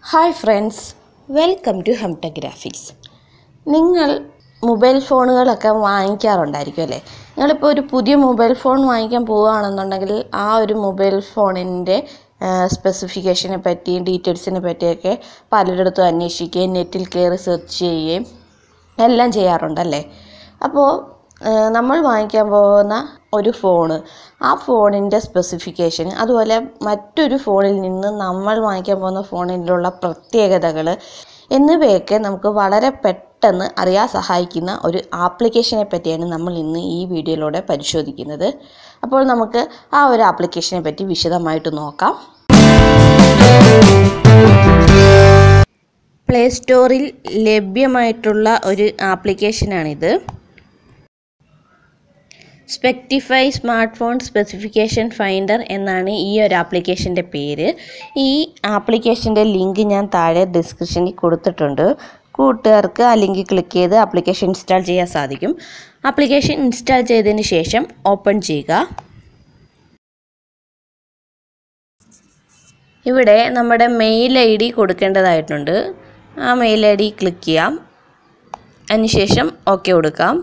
hi friends welcome to ഹെംറ്റഗ്രാഫിക്സ് നിങ്ങൾ mobile ഫോണുകളൊക്കെ വാങ്ങിക്കാറുണ്ടായിരിക്കും അല്ലേ നിങ്ങളിപ്പോൾ ഒരു പുതിയ മൊബൈൽ ഫോൺ വാങ്ങിക്കാൻ പോവുകയാണെന്നുണ്ടെങ്കിൽ ആ ഒരു മൊബൈൽ ഫോണിൻ്റെ സ്പെസിഫിക്കേഷനെ പറ്റിയും ഡീറ്റെയിൽസിനെ പറ്റിയൊക്കെ പലരിടത്തും അന്വേഷിക്കുകയും നെറ്റിൽ കയറി സെർച്ച് ചെയ്യുകയും എല്ലാം ചെയ്യാറുണ്ടല്ലേ അപ്പോൾ നമ്മൾ വാങ്ങിക്കാൻ പോകുന്ന ഒരു ഫോണ് ആ ഫോണിൻ്റെ സ്പെസിഫിക്കേഷൻ അതുപോലെ മറ്റൊരു ഫോണിൽ നിന്ന് നമ്മൾ വാങ്ങിക്കാൻ പോകുന്ന ഫോണിലുള്ള പ്രത്യേകതകൾ എന്നിവയൊക്കെ നമുക്ക് വളരെ പെട്ടെന്ന് അറിയാൻ സഹായിക്കുന്ന ഒരു ആപ്ലിക്കേഷനെ പറ്റിയാണ് നമ്മൾ ഇന്ന് ഈ വീഡിയോയിലൂടെ പരിശോധിക്കുന്നത് അപ്പോൾ നമുക്ക് ആ ഒരു ആപ്ലിക്കേഷനെ പറ്റി വിശദമായിട്ട് നോക്കാം പ്ലേ സ്റ്റോറിൽ ലഭ്യമായിട്ടുള്ള ഒരു ആപ്ലിക്കേഷനാണിത് സ്പെക്ടിഫൈ സ്മാർട്ട് ഫോൺ സ്പെസിഫിക്കേഷൻ ഫൈൻഡർ എന്നാണ് ഈ ഒരു ആപ്ലിക്കേഷൻ്റെ പേര് ഈ ആപ്ലിക്കേഷൻ്റെ ലിങ്ക് ഞാൻ താഴെ ഡിസ്ക്രിപ്ഷനിൽ കൊടുത്തിട്ടുണ്ട് കൂട്ടുകാർക്ക് ആ ലിങ്ക് ക്ലിക്ക് ചെയ്ത് ആപ്ലിക്കേഷൻ ഇൻസ്റ്റാൾ ചെയ്യാൻ സാധിക്കും ആപ്ലിക്കേഷൻ ഇൻസ്റ്റാൾ ചെയ്തതിന് ശേഷം ഓപ്പൺ ചെയ്യുക ഇവിടെ നമ്മുടെ മെയിൽ ഐ ഡി കൊടുക്കേണ്ടതായിട്ടുണ്ട് ആ മെയിൽ ഐ ഡി ക്ലിക്ക് ചെയ്യാം അതിനുശേഷം ഓക്കെ കൊടുക്കാം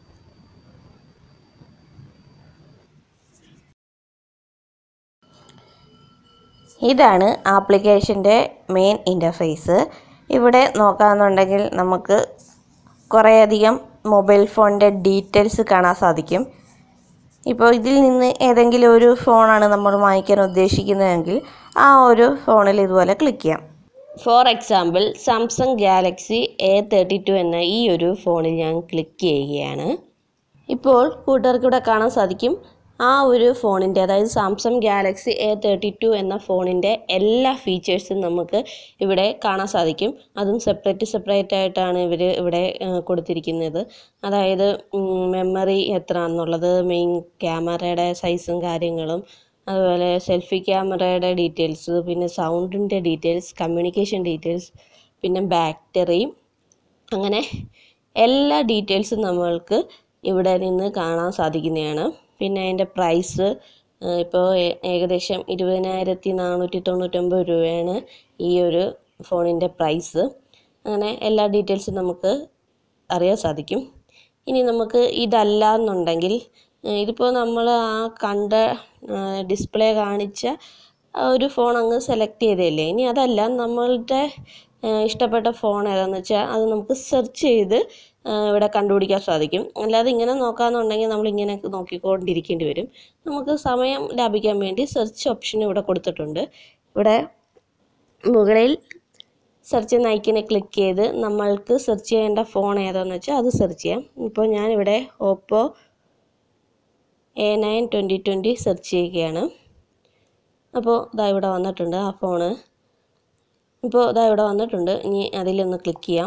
ഇതാണ് ആപ്ലിക്കേഷൻ്റെ മെയിൻ ഇൻ്റർഫേസ് ഇവിടെ നോക്കാമെന്നുണ്ടെങ്കിൽ നമുക്ക് കുറേയധികം മൊബൈൽ ഫോണിൻ്റെ ഡീറ്റെയിൽസ് കാണാൻ സാധിക്കും ഇപ്പോൾ ഇതിൽ നിന്ന് ഏതെങ്കിലും ഒരു ഫോണാണ് നമ്മൾ വാങ്ങിക്കാൻ ഉദ്ദേശിക്കുന്നതെങ്കിൽ ആ ഒരു ഫോണിൽ ഇതുപോലെ ക്ലിക്ക് ചെയ്യാം for example Samsung Galaxy A thirty two എന്ന ഈ ഒരു ഫോണിൽ ഞാൻ ക്ലിക്ക് ചെയ്യുകയാണ് ഇപ്പോൾ കൂട്ടുകാർക്ക് ഇവിടെ കാണാൻ സാധിക്കും ആ ഒരു ഫോണിൻ്റെ അതായത് Samsung Galaxy A thirty two എന്ന ഫോണിൻ്റെ എല്ലാ ഫീച്ചേഴ്സും നമുക്ക് ഇവിടെ കാണാൻ സാധിക്കും അതും സെപ്പറേറ്റ് സെപ്പറേറ്റ് ആയിട്ടാണ് ഇവർ ഇവിടെ കൊടുത്തിരിക്കുന്നത് അതായത് മെമ്മറി എത്ര എന്നുള്ളത് മെയിൻ ക്യാമറയുടെ സൈസും കാര്യങ്ങളും അതുപോലെ സെൽഫി ക്യാമറയുടെ ഡീറ്റെയിൽസ് പിന്നെ സൗണ്ടിൻ്റെ ഡീറ്റെയിൽസ് കമ്മ്യൂണിക്കേഷൻ ഡീറ്റെയിൽസ് പിന്നെ ബാറ്ററി അങ്ങനെ എല്ലാ ഡീറ്റെയിൽസും നമ്മൾക്ക് ഇവിടെ നിന്ന് കാണാൻ സാധിക്കുന്നതാണ് പിന്നെ അതിൻ്റെ പ്രൈസ് ഇപ്പോൾ ഏകദേശം ഇരുപതിനായിരത്തി നാനൂറ്റി തൊണ്ണൂറ്റൊമ്പത് രൂപയാണ് ഈ ഒരു ഫോണിൻ്റെ പ്രൈസ് അങ്ങനെ എല്ലാ ഡീറ്റെയിൽസും നമുക്ക് അറിയാൻ സാധിക്കും ഇനി നമുക്ക് ഇതല്ല എന്നുണ്ടെങ്കിൽ ഇതിപ്പോൾ നമ്മൾ ആ കണ്ട ഡിസ്പ്ലേ കാണിച്ച ഒരു ഫോൺ അങ്ങ് സെലക്ട് ചെയ്തതല്ലേ ഇനി അതല്ല നമ്മളുടെ ഇഷ്ടപ്പെട്ട ഫോൺ ഏതാണെന്ന് വെച്ചാൽ അത് നമുക്ക് സെർച്ച് ചെയ്ത് ഇവിടെ കണ്ടുപിടിക്കാൻ സാധിക്കും അല്ലാതെ ഇങ്ങനെ നോക്കാമെന്നുണ്ടെങ്കിൽ നമ്മൾ ഇങ്ങനെ നോക്കിക്കൊണ്ടിരിക്കേണ്ടി വരും നമുക്ക് സമയം ലാഭിക്കാൻ വേണ്ടി സെർച്ച് ഓപ്ഷൻ ഇവിടെ കൊടുത്തിട്ടുണ്ട് ഇവിടെ മുകളിൽ സെർച്ച് എന്ന ഐക്കനെ ക്ലിക്ക് ചെയ്ത് നമ്മൾക്ക് സെർച്ച് ചെയ്യേണ്ട ഫോൺ ഏതാണെന്ന് വെച്ചാൽ അത് സെർച്ച് ചെയ്യാം ഇപ്പോൾ ഞാനിവിടെ Oppo A nine twenty twenty search ചെയ്യുകയാണ് അപ്പോൾ ഇതാ ഇവിടെ വന്നിട്ടുണ്ട് ആ ഫോണ് ഇപ്പോൾ ഇതാ ഇവിടെ വന്നിട്ടുണ്ട് ഇനി അതിലൊന്ന് ക്ലിക്ക് ചെയ്യാം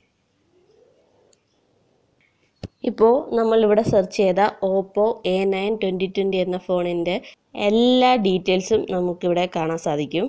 ഇപ്പോൾ നമ്മളിവിടെ സെർച്ച് ചെയ്ത Oppo A nine twenty twenty എന്ന ഫോണിൻ്റെ എല്ലാ ഡീറ്റെയിൽസും നമുക്കിവിടെ കാണാൻ സാധിക്കും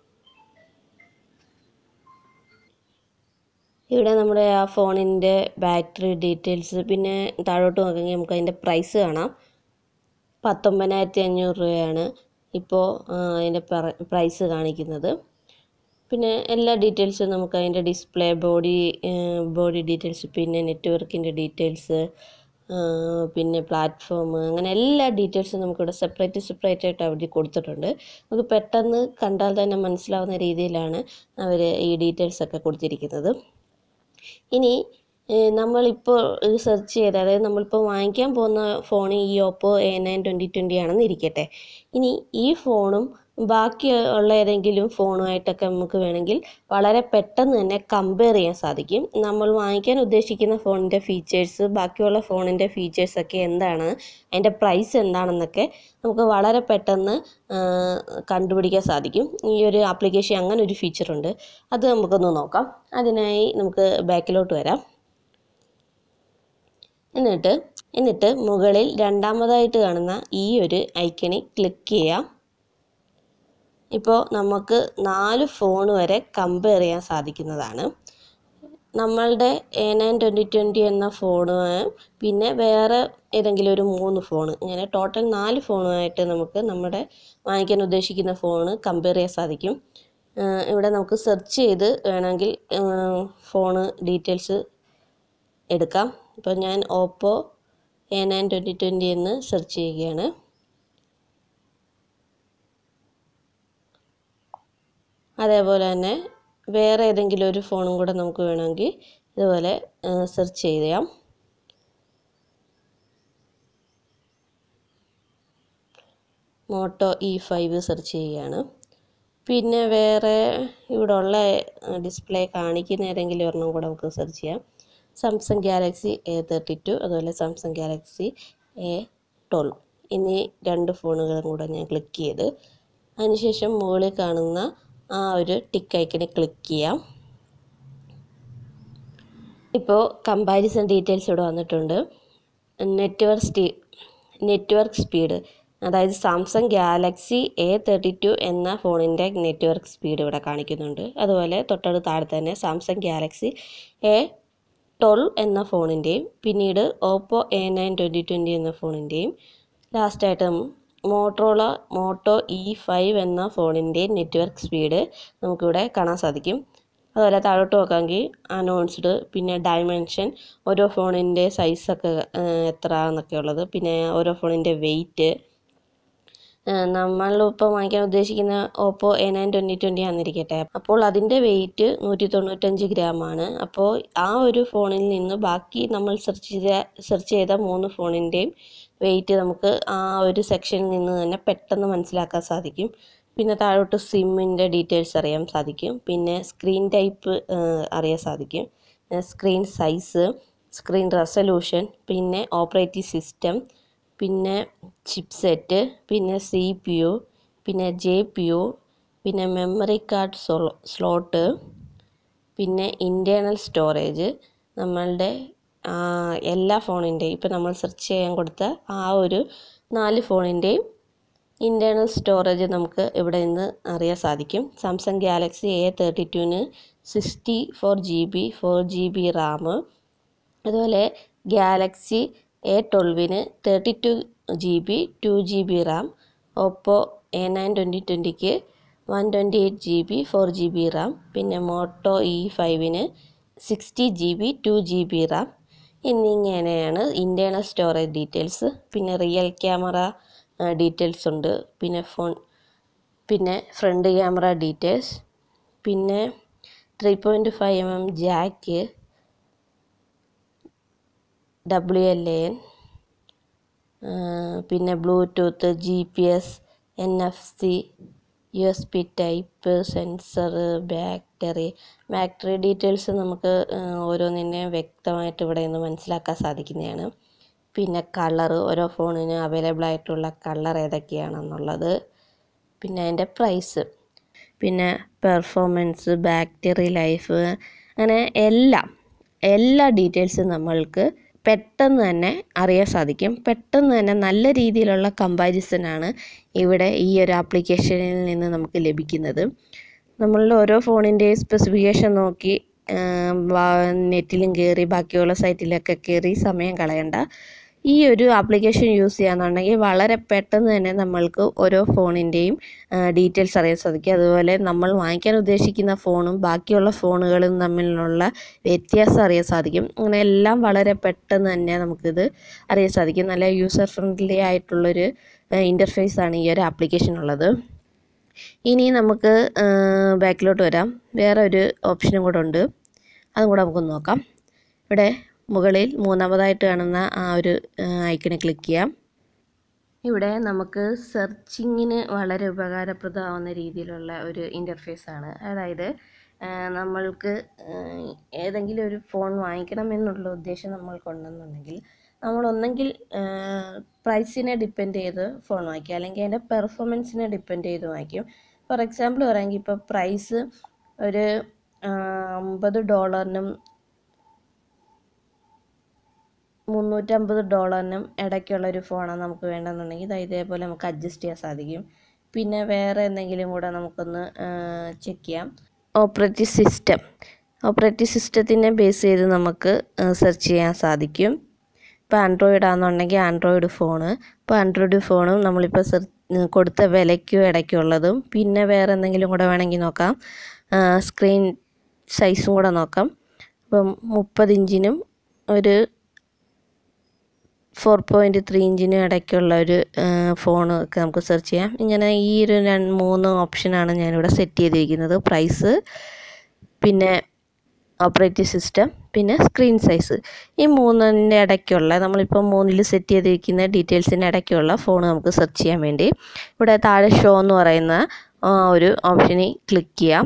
ഇവിടെ നമ്മുടെ ആ ഫോണിൻ്റെ ബാറ്ററി ഡീറ്റെയിൽസ് പിന്നെ താഴോട്ട് നോക്കുകയെങ്കിൽ നമുക്ക് അതിൻ്റെ പ്രൈസ് കാണാം പത്തൊമ്പതിനായിരത്തി അഞ്ഞൂറ് രൂപയാണ് ഇപ്പോൾ അതിൻ്റെ പ്രൈസ് കാണിക്കുന്നത് പിന്നെ എല്ലാ ഡീറ്റെയിൽസും നമുക്ക് അതിൻ്റെ ഡിസ്പ്ലേ ബോഡി ബോഡി ഡീറ്റെയിൽസ് പിന്നെ നെറ്റ്വർക്കിൻ്റെ ഡീറ്റെയിൽസ് പിന്നെ പ്ലാറ്റ്ഫോം അങ്ങനെ എല്ലാ ഡീറ്റെയിൽസും നമുക്കിവിടെ സെപ്പറേറ്റ് സെപ്പറേറ്റ് ആയിട്ട് അവിടെ കൊടുത്തിട്ടുണ്ട് നമുക്ക് പെട്ടെന്ന് കണ്ടാൽ തന്നെ മനസ്സിലാവുന്ന രീതിയിലാണ് അവർ ഈ ഡീറ്റെയിൽസ് ഒക്കെ കൊടുത്തിരിക്കുന്നത് ഇനി നമ്മളിപ്പോൾ സെർച്ച് ചെയ്ത് അതായത് നമ്മളിപ്പോൾ വാങ്ങിക്കാൻ പോകുന്ന ഫോൺ ഈ Oppo A nine twenty twenty ആണെന്ന് ഇരിക്കട്ടെ ഇനി ഈ ഫോണും ബാക്കി ഉള്ള ഏതെങ്കിലും ഫോണുമായിട്ടൊക്കെ നമുക്ക് വേണമെങ്കിൽ വളരെ പെട്ടെന്ന് തന്നെ കമ്പയർ ചെയ്യാൻ സാധിക്കും നമ്മൾ വാങ്ങിക്കാൻ ഉദ്ദേശിക്കുന്ന ഫോണിൻ്റെ ഫീച്ചേഴ്സ് ബാക്കിയുള്ള ഫോണിൻ്റെ ഫീച്ചേഴ്സൊക്കെ എന്താണ് അതിൻ്റെ പ്രൈസ് എന്താണെന്നൊക്കെ നമുക്ക് വളരെ പെട്ടെന്ന് കണ്ടുപിടിക്കാൻ സാധിക്കും ഈ ഒരു ആപ്ലിക്കേഷൻ അങ്ങനെ ഒരു ഫീച്ചറുണ്ട് അത് നമുക്കൊന്ന് നോക്കാം അതിനായി നമുക്ക് ബാക്കിലോട്ട് വരാം എന്നിട്ട് എന്നിട്ട് മുകളിൽ രണ്ടാമതായിട്ട് കാണുന്ന ഈ ഒരു ഐക്കണിൽ ക്ലിക്ക് ചെയ്യാം ഇപ്പോൾ നമുക്ക് നാല് ഫോൺ വരെ കമ്പയർ ചെയ്യാൻ സാധിക്കുന്നതാണ് നമ്മളുടെ എ നയൻ ട്വൻറ്റി ട്വൻറ്റി എന്ന ഫോണ് പിന്നെ വേറെ ഏതെങ്കിലും ഒരു മൂന്ന് ഫോണ് ഇങ്ങനെ ടോട്ടൽ നാല് ഫോണുമായിട്ട് നമുക്ക് നമ്മുടെ വാങ്ങിക്കാൻ ഉദ്ദേശിക്കുന്ന ഫോണ് കമ്പയർ ചെയ്യാൻ സാധിക്കും ഇവിടെ നമുക്ക് സെർച്ച് ചെയ്ത് വേണമെങ്കിൽ ഫോണ് ഡീറ്റെയിൽസ് എടുക്കാം ഇപ്പോൾ ഞാൻ Oppo A nine twenty twenty എന്ന് സെർച്ച് ചെയ്യുകയാണ് അതേപോലെ തന്നെ വേറെ ഏതെങ്കിലും ഒരു ഫോണും കൂടെ നമുക്ക് വേണമെങ്കിൽ ഇതുപോലെ സെർച്ച് ചെയ്യാം മോട്ടോ ഇ ഫൈവ് സെർച്ച് ചെയ്യുകയാണ് പിന്നെ വേറെ ഇവിടെ ഉള്ള ഡിസ്പ്ലേ കാണിക്കുന്ന ഏതെങ്കിലും ഒരെണ്ണം കൂടെ നമുക്ക് സെർച്ച് ചെയ്യാം Samsung Galaxy A thirty two അതുപോലെ സാംസങ് ഗാലക്സി എ ട്വൽവ് എന്നീ രണ്ട് ഫോണുകളും കൂടെ ഞാൻ ക്ലിക്ക് ചെയ്ത് അതിനുശേഷം മുകളിൽ കാണുന്ന ആ ഒരു ടിക്ക് ഐക്കണിൽ ക്ലിക്ക് ചെയ്യാം ഇപ്പോൾ കമ്പാരിസൺ ഡീറ്റെയിൽസ് ഇവിടെ വന്നിട്ടുണ്ട് നെറ്റ്വർക്ക് സ്റ്റീ നെറ്റ്വർക്ക് സ്പീഡ് അതായത് Samsung Galaxy A thirty two എന്ന ഫോണിൻ്റെ നെറ്റ്വർക്ക് സ്പീഡ് ഇവിടെ കാണിക്കുന്നുണ്ട് അതുപോലെ തൊട്ടടുത്ത് താഴെ തന്നെ സാംസങ് ഗാലക്സി എ ട്വൽവ് എന്ന ഫോണിൻ്റെയും പിന്നീട് Oppo A nine twenty twenty എന്ന ഫോണിൻ്റെയും ലാസ്റ്റായിട്ട് മോട്ടോറോള മോട്ടോ ഇ ഫൈവ് എന്ന ഫോണിൻ്റെ നെറ്റ്വർക്ക് സ്പീഡ് നമുക്കിവിടെ കാണാൻ സാധിക്കും അതുപോലെ താഴോട്ട് നോക്കാമെങ്കിൽ അനൗൺസ്ഡ് പിന്നെ ഡയമെൻഷൻ ഓരോ ഫോണിൻ്റെ സൈസൊക്കെ എത്ര എന്നൊക്കെ ഉള്ളത് പിന്നെ ഓരോ ഫോണിൻ്റെ വെയിറ്റ് നമ്മളിപ്പോൾ വാങ്ങിക്കാൻ ഉദ്ദേശിക്കുന്ന Oppo A nine twenty twenty ആണെന്നിരിക്കട്ടെ അപ്പോൾ അതിൻ്റെ വെയിറ്റ് നൂറ്റി തൊണ്ണൂറ്റഞ്ച് ഗ്രാമാണ് അപ്പോൾ ആ ഒരു ഫോണിൽ നിന്ന് ബാക്കി നമ്മൾ സെർച്ച് ചെയ്ത സെർച്ച് ചെയ്ത മൂന്ന് ഫോണിൻ്റെയും വെയിറ്റ് നമുക്ക് ആ ഒരു സെക്ഷനിൽ നിന്ന് തന്നെ പെട്ടെന്ന് മനസ്സിലാക്കാൻ സാധിക്കും പിന്നെ താഴോട്ട് സിമ്മിൻ്റെ ഡീറ്റെയിൽസ് അറിയാൻ സാധിക്കും പിന്നെ സ്ക്രീൻ ടൈപ്പ് അറിയാൻ സാധിക്കും സ്ക്രീൻ സൈസ് സ്ക്രീൻ റെസൊല്യൂഷൻ പിന്നെ ഓപ്പറേറ്റിംഗ് സിസ്റ്റം പിന്നെ ചിപ്സെറ്റ് പിന്നെ സി പി യു പിന്നെ ജെ പി യു പിന്നെ മെമ്മറി കാർഡ് സ്ലോ സ്ലോട്ട് പിന്നെ ഇൻറ്റേർണൽ സ്റ്റോറേജ് നമ്മളുടെ എല്ലാ ഫോണിൻ്റെയും ഇപ്പോൾ നമ്മൾ സെർച്ച് ചെയ്യാൻ കൊടുത്ത ആ ഒരു നാല് ഫോണിൻ്റെയും ഇൻറ്റേർണൽ സ്റ്റോറേജ് നമുക്ക് ഇവിടെ നിന്ന് അറിയാൻ സാധിക്കും സാംസങ് ഗാലക്സി എ തേർട്ടി ടുവിന് sixty four G B four G B RAM അതുപോലെ ഗാലക്സി എ ട്വൽവിന് thirty two G B two G B RAM Oppo A nine twenty ട്വൻറ്റിക്ക് one twenty eight G B four G B RAM പിന്നെ Moto E ഫൈവിന് sixty G B two G B RAM എന്നിങ്ങനെയാണ് internal storage details പിന്നെ rear camera details ഉണ്ട് പിന്നെ phone പിന്നെ front camera details പിന്നെ three point five M M jack W L A N പിന്നെ Bluetooth G P S N F C U S B type sensor battery battery details നമുക്ക് ഓരോന്നിൻ്റെയും വ്യക്തമായിട്ട് ഇവിടെ നിന്ന് മനസ്സിലാക്കാൻ സാധിക്കുന്നതാണ് പിന്നെ കളർ ഓരോ ഫോണിന് അവൈലബിൾ ആയിട്ടുള്ള കളർ ഏതൊക്കെയാണെന്നുള്ളത് പിന്നെ അതിൻ്റെ പ്രൈസ് പിന്നെ പെർഫോമൻസ് ബാറ്ററി ലൈഫ് അങ്ങനെ എല്ലാം എല്ലാ ഡീറ്റെയിൽസും നമ്മൾക്ക് പെട്ടെന്ന് തന്നെ അറിയാൻ സാധിക്കും പെട്ടെന്ന് തന്നെ നല്ല രീതിയിലുള്ള കമ്പാരിസനാണ് ഇവിടെ ഈ ഒരു ആപ്ലിക്കേഷനിൽ നിന്ന് നമുക്ക് ലഭിക്കുന്നത് നമ്മളുടെ ഓരോ ഫോണിൻ്റെയും സ്പെസിഫിക്കേഷൻ നോക്കി നെറ്റിലും കയറി ബാക്കിയുള്ള സൈറ്റിലൊക്കെ കയറി സമയം കളയണ്ട ഈ ഒരു ആപ്ലിക്കേഷൻ യൂസ് ചെയ്യാന്നുണ്ടെങ്കിൽ വളരെ പെട്ടെന്ന് തന്നെ നമ്മൾക്ക് ഓരോ ഫോണിൻ്റെയും ഡീറ്റെയിൽസ് അറിയാൻ സാധിക്കും അതുപോലെ നമ്മൾ വാങ്ങിക്കാൻ ഉദ്ദേശിക്കുന്ന ഫോണും ബാക്കിയുള്ള ഫോണുകളും തമ്മിലുള്ള വ്യത്യാസം അറിയാൻ സാധിക്കും അങ്ങനെ എല്ലാം വളരെ പെട്ടെന്ന് തന്നെ നമുക്കിത് അറിയാൻ സാധിക്കും നല്ല യൂസർ ഫ്രണ്ട്ലി ആയിട്ടുള്ളൊരു ഇൻ്റർഫേസ് ആണ് ഈ ഒരു ആപ്ലിക്കേഷൻ ഉള്ളത് ഇനി നമുക്ക് ബാക്കിലോട്ട് വരാം വേറെ ഒരു ഓപ്ഷനും കൂടെ ഉണ്ട് അതും കൂടെ നമുക്ക് നോക്കാം ഇവിടെ മുകളിൽ മൂന്നാമതായിട്ട് കാണുന്ന ആ ഒരു ഐക്കണിൽ ക്ലിക്ക് ചെയ്യാം ഇവിടെ നമുക്ക് സെർച്ചിങ്ങിന് വളരെ ഉപകാരപ്രദമാവുന്ന രീതിയിലുള്ള ഒരു ഇൻ്റർഫേസ് ആണ് അതായത് നമ്മൾക്ക് ഏതെങ്കിലും ഒരു ഫോൺ വാങ്ങിക്കണം എന്നുള്ള ഉദ്ദേശം നമ്മൾക്കുണ്ടെന്നുണ്ടെങ്കിൽ നമ്മളൊന്നെങ്കിൽ പ്രൈസിനെ ഡിപ്പെൻഡ് ചെയ്ത് ഫോൺ വാങ്ങിക്കുക അല്ലെങ്കിൽ അതിൻ്റെ പെർഫോമൻസിനെ ഡിപ്പെൻഡ് ചെയ്ത് വാങ്ങിക്കും ഫോർ എക്സാമ്പിൾ പറയുമെങ്കിൽ ഇപ്പോൾ പ്രൈസ് ഒരു അമ്പത് ഡോളറിനും മുന്നൂറ്റമ്പത് ഡോളറിനും ഇടയ്ക്കുള്ള ഒരു ഫോണാണ് നമുക്ക് വേണമെന്നുണ്ടെങ്കിൽ ഇത് ഇതേപോലെ നമുക്ക് അഡ്ജസ്റ്റ് ചെയ്യാൻ സാധിക്കും പിന്നെ വേറെ എന്തെങ്കിലും കൂടെ നമുക്കൊന്ന് ചെക്ക് ചെയ്യാം ഓപ്പറേറ്റിംഗ് സിസ്റ്റം ഓപ്പറേറ്റിംഗ് സിസ്റ്റത്തിനെ ബേസ് ചെയ്ത് നമുക്ക് സെർച്ച് ചെയ്യാൻ സാധിക്കും ഇപ്പോൾ ആൻഡ്രോയിഡ് ആണെന്നുണ്ടെങ്കിൽ ആൻഡ്രോയിഡ് ഫോണ് ഇപ്പോൾ ആൻഡ്രോയിഡ് ഫോണും നമ്മളിപ്പോൾ സെർ ഉം, കൊടുത്ത വിലയ്ക്കും ഇടയ്ക്കുള്ളതും പിന്നെ വേറെ എന്തെങ്കിലും കൂടെ വേണമെങ്കിൽ നോക്കാം സ്ക്രീൻ സൈസും കൂടെ നോക്കാം അപ്പം മുപ്പത് ഇഞ്ചിനും ഒരു ഫോർ പോയിൻറ്റ് ത്രീ ഇഞ്ചിനും ഇടയ്ക്കുള്ള ഒരു ഫോൺ ഒക്കെ നമുക്ക് സെർച്ച് ചെയ്യാം ഇങ്ങനെ ഈ ഒരു രണ്ട് മൂന്ന് ഓപ്ഷനാണ് ഞാനിവിടെ സെറ്റ് ചെയ്തിരിക്കുന്നത് പ്രൈസ് പിന്നെ ഓപ്പറേറ്റിംഗ് സിസ്റ്റം പിന്നെ സ്ക്രീൻ സൈസ് ഈ മൂന്നിൻ്റെ ഇടയ്ക്കുള്ള നമ്മളിപ്പോൾ മൂന്നിൽ സെറ്റ് ചെയ്തിരിക്കുന്ന ഡീറ്റെയിൽസിൻ്റെ ഇടയ്ക്കുള്ള ഫോൺ നമുക്ക് സെർച്ച് ചെയ്യാൻ വേണ്ടി ഇവിടെ താഴെ ഷോ എന്ന് പറയുന്ന ആ, ഒരു ഓപ്ഷനിൽ ക്ലിക്ക് ചെയ്യാം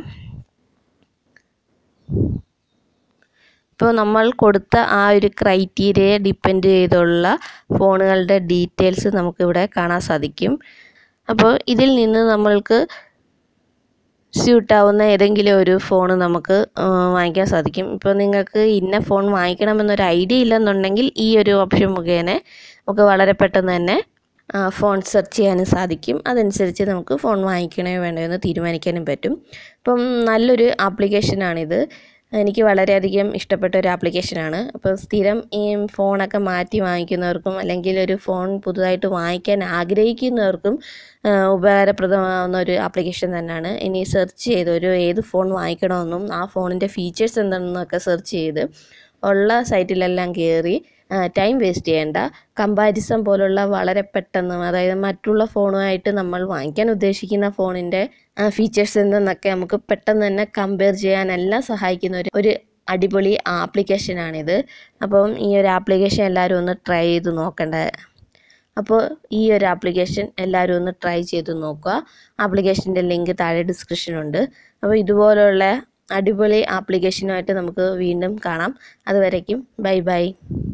ഇപ്പോൾ നമ്മൾ കൊടുത്ത ആ ഒരു ക്രൈറ്റീരിയയെ ഡിപ്പെൻഡ് ചെയ്തുള്ള ഫോണുകളുടെ ഡീറ്റെയിൽസ് നമുക്കിവിടെ കാണാൻ സാധിക്കും അപ്പോൾ ഇതിൽ നിന്ന് നമ്മൾക്ക് സ്യൂട്ടാവുന്ന ഏതെങ്കിലും ഒരു ഫോൺ നമുക്ക് ആ, വാങ്ങിക്കാൻ സാധിക്കും ഇപ്പോൾ നിങ്ങൾക്ക് ഇന്ന ഫോൺ വാങ്ങിക്കണമെന്നൊരു ഐഡിയ ഇല്ലെന്നുണ്ടെങ്കിൽ ഈ ഒരു ഓപ്ഷൻ മുഖേന നമുക്ക് വളരെ പെട്ടെന്ന് തന്നെ ആ, ഫോൺ സെർച്ച് ചെയ്യാനും സാധിക്കും അതനുസരിച്ച് നമുക്ക് ഫോൺ വാങ്ങിക്കണോ വേണ്ടോ എന്ന് തീരുമാനിക്കാനും പറ്റും അപ്പം നല്ലൊരു ആപ്ലിക്കേഷനാണിത് എനിക്ക് വളരെയധികം ഇഷ്ടപ്പെട്ട ഒരു ആപ്ലിക്കേഷനാണ് അപ്പോൾ സ്ഥിരം ഈ ഫോണൊക്കെ മാറ്റി വാങ്ങിക്കുന്നവർക്കും അല്ലെങ്കിൽ ഒരു ഫോൺ പുതുതായിട്ട് വാങ്ങിക്കാൻ ആഗ്രഹിക്കുന്നവർക്കും ആ, ഉപകാരപ്രദമാവുന്ന ഒരു ആപ്ലിക്കേഷൻ തന്നെയാണ് ഇനി സെർച്ച് ചെയ്ത് ഒരു ഏത് ഫോൺ വാങ്ങിക്കണമെന്നും ആ ഫോണിൻ്റെ ഫീച്ചേഴ്സ് എന്താണെന്നൊക്കെ സെർച്ച് ചെയ്ത് ഉള്ള സൈറ്റിലെല്ലാം കയറി ടൈം വേസ്റ്റ് ചെയ്യേണ്ട കമ്പാരിസൺ പോലുള്ള വളരെ പെട്ടെന്ന് അതായത് മറ്റുള്ള ഫോണുമായിട്ട് നമ്മൾ വാങ്ങിക്കാൻ ഉദ്ദേശിക്കുന്ന ഫോണിൻ്റെ ഫീച്ചേഴ്സ് എന്തെന്നൊക്കെ നമുക്ക് പെട്ടെന്ന് തന്നെ കമ്പയർ ചെയ്യാനെല്ലാം സഹായിക്കുന്ന ഒരു ഒരു അടിപൊളി ആപ്ലിക്കേഷനാണിത് അപ്പം ഈ ഒരു ആപ്ലിക്കേഷൻ എല്ലാവരും ഒന്ന് ട്രൈ ചെയ്ത് നോക്കേണ്ട അപ്പോൾ ഈ ഒരു ആപ്ലിക്കേഷൻ എല്ലാവരും ഒന്ന് ട്രൈ ചെയ്ത് നോക്കുക ആപ്ലിക്കേഷൻ്റെ ലിങ്ക് താഴെ ഡിസ്ക്രിപ്ഷനുണ്ട് അപ്പോൾ ഇതുപോലുള്ള അടിപൊളി ആപ്ലിക്കേഷനുമായിട്ട് നമുക്ക് വീണ്ടും കാണാം അതുവരയ്ക്കും ബൈ ബൈ